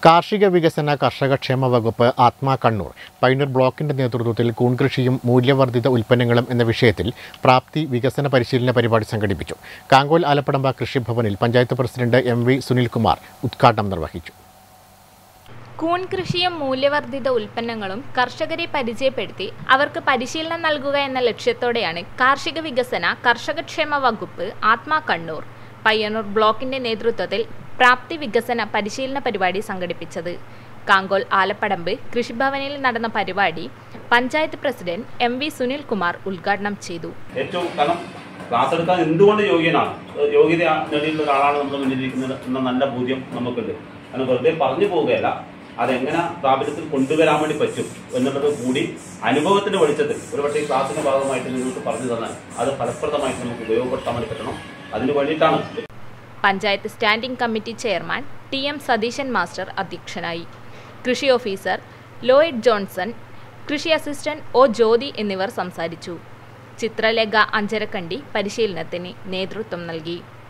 കാർഷിക വികസന കർഷകക്ഷേമ വകുപ്പ് ആത്മാ കണ്ണൂർ പൈനൂർ ബ്ലോക്കിന്റെ നേതൃത്വത്തിൽ കൂൺ കൃഷിയും മൂല്യവർദ്ധിത ഉൽപ്പന്നങ്ങളും എന്ന വിഷയത്തിൽ പ്രാപ്തി വികസന പരിശീലന പരിപാടി സംഘടിപ്പിച്ചു കാങ്കോൽ ആലപ്പടമ്പ കൃഷിഭവനിൽ panchayat president M V Sunilkumar ഉദ്ഘാടനം നിർവഹിച്ചു കൂൺ കൃഷിയും മൂല്യവർദ്ധിത ഉൽപ്പന്നങ്ങളും കർഷകരെ പരിചയപ്പെടുത്തി അവർക്ക് പരിശീലനം നൽകുക എന്ന ലക്ഷ്യത്തോടെയാണ് കാർഷിക വികസന കർഷകക്ഷേമ വകുപ്പ് ആത്മാ കണ്ണൂർ പയ്യന്നൂർ ബ്ലോക്കിന്റെ നേതൃത്വത്തിൽ പ്രാപ്തി വികസന പരിശീലന പരിപാടി സംഘടിപ്പിച്ചത് കാങ്കോൽ ആലപ്പടമ്പ് കൃഷിഭവനിൽ നടന്ന പരിപാടി panchayat president M V Sunilkumar ഉദ്ഘാടനം ചെയ്തു ഏറ്റവും കാരണം ക്ലാസ് എടുക്കാൻ എന്തുകൊണ്ട് യോഗ്യനാണ് ഏഹ് യോഗ്യത നേടിയുള്ള ഒരാളാണ് നമ്മുടെ മുന്നിലിരിക്കുന്നത് എന്ന നല്ല ബോധ്യം നമുക്കുണ്ട് കാരണം വെറുതെ പറഞ്ഞു പോവുകയല്ല അതെങ്ങനെ പ്രാബല്യത്തിൽ കൊണ്ടുവരാൻ വേണ്ടി പറ്റും എന്നുള്ളത് കൂടി അനുഭവത്തിന്റെ വെളിച്ചത്തിൽ ഒരുപക്ഷെ ഈ ക്ലാസ്സിന്റെ ഭാഗമായിട്ട് നിങ്ങൾക്ക് പറഞ്ഞു തന്നാൽ അത് ഫലപ്രദമായിട്ട് നമുക്ക് ഉപയോഗപ്പെടുത്താൻ വേണ്ടി പറ്റണം അതിന് വേണ്ടിയിട്ടാണ് panchayat standing committee chairman T M Satheesan master അധ്യക്ഷനായി കൃഷി ഓഫീസർ ലോയിഡ് ജോൺസൺ കൃഷി അസിസ്റ്റന്റ് ഒ ജ്യോതി എന്നിവർ സംസാരിച്ചു ചിത്രലേഖ അഞ്ചരക്കണ്ടി പരിശീലനത്തിന് നേതൃത്വം നൽകി